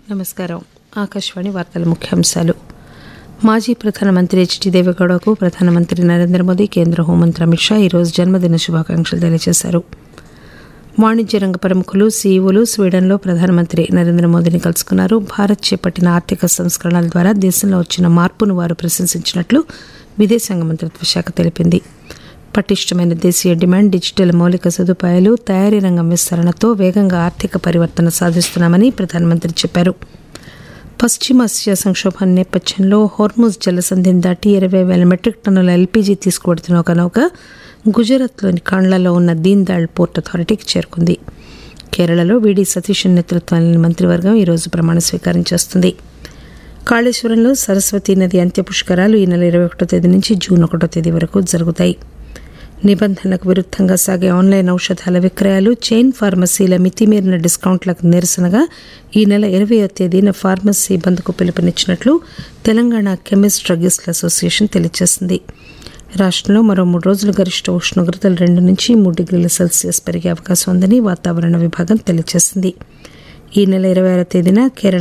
నమస్కారం ఆకాశవాణి వార్తల ముఖ్యాంశాలు మాజీ ప్రధానమంత్రి హెచ్డి దేవగౌడకు ప్రధానమంత్రి నరేంద్ర మోదీ కేంద్ర హోంమంత్రి అమిత్ షా ఈరోజు జన్మదిన శుభాకాంక్షలు తెలియజేశారు వాణిజ్య రంగ ప్రముఖులు సీఈఓలు స్వీడన్లో ప్రధానమంత్రి నరేంద్ర మోదీని కలుసుకున్నారు భారత్ చేపట్టిన ఆర్థిక సంస్కరణల ద్వారా దేశంలో వచ్చిన మార్పును వారు ప్రశంసించినట్లు విదేశాంగ మంత్రిత్వ శాఖ తెలిపింది పటిష్టమైన దేశీయ డిమాండ్ డిజిటల్ మౌలిక సదుపాయాలు తయారీ రంగం విస్తరణతో వేగంగా ఆర్థిక పరివర్తన సాధిస్తున్నామని ప్రధానమంత్రి చెప్పారు పశ్చిమాసియా సంక్షోభం నేపథ్యంలో హోర్ముజ్ జలసంధిని దాటి ఇరవై వేల మెట్రిక్ టన్నుల ఎల్పీజీ తీసుకువెడుతున్న ఒక నౌక గుజరాత్లోని కాండ్లలో ఉన్న దీన్ దయాళ్ పోర్ట్ అథారిటీకి చేరుకుంది కేరళలో వీడి సతీష్ నేతృత్వంలోని మంత్రివర్గం ఈరోజు ప్రమాణ స్వీకారం చేస్తుంది కాళేశ్వరంలో సరస్వతీ నది అంత్య పుష్కరాలు ఈ నెల ఇరవై ఒకటో తేదీ నుంచి జూన్ ఒకటో తేదీ వరకు జరుగుతాయి నిబంధనలకు విరుద్ధంగా సాగే ఆన్లైన్ ఔషధాల విక్రయాలు చైన్ ఫార్మసీల మితిమీరిన డిస్కౌంట్లకు నిరసనగా ఈ నెల ఇరవయో తేదీన ఫార్మసీ బంద్కు పిలుపునిచ్చినట్లు తెలంగాణ కెమిస్ట్ డ్రగిస్ట్ల అసోసియేషన్ తెలియజేసింది రాష్ట్రంలో మరో మూడు రోజులు గరిష్ట ఉష్ణోగ్రతలు రెండు నుంచి మూడు డిగ్రీల సెల్సియస్ పెరిగే అవకాశం ఉందని వాతావరణ విభాగం తెలియజేసింది ఈ నెల ఇరవై ఆరో తేదీన కేరళ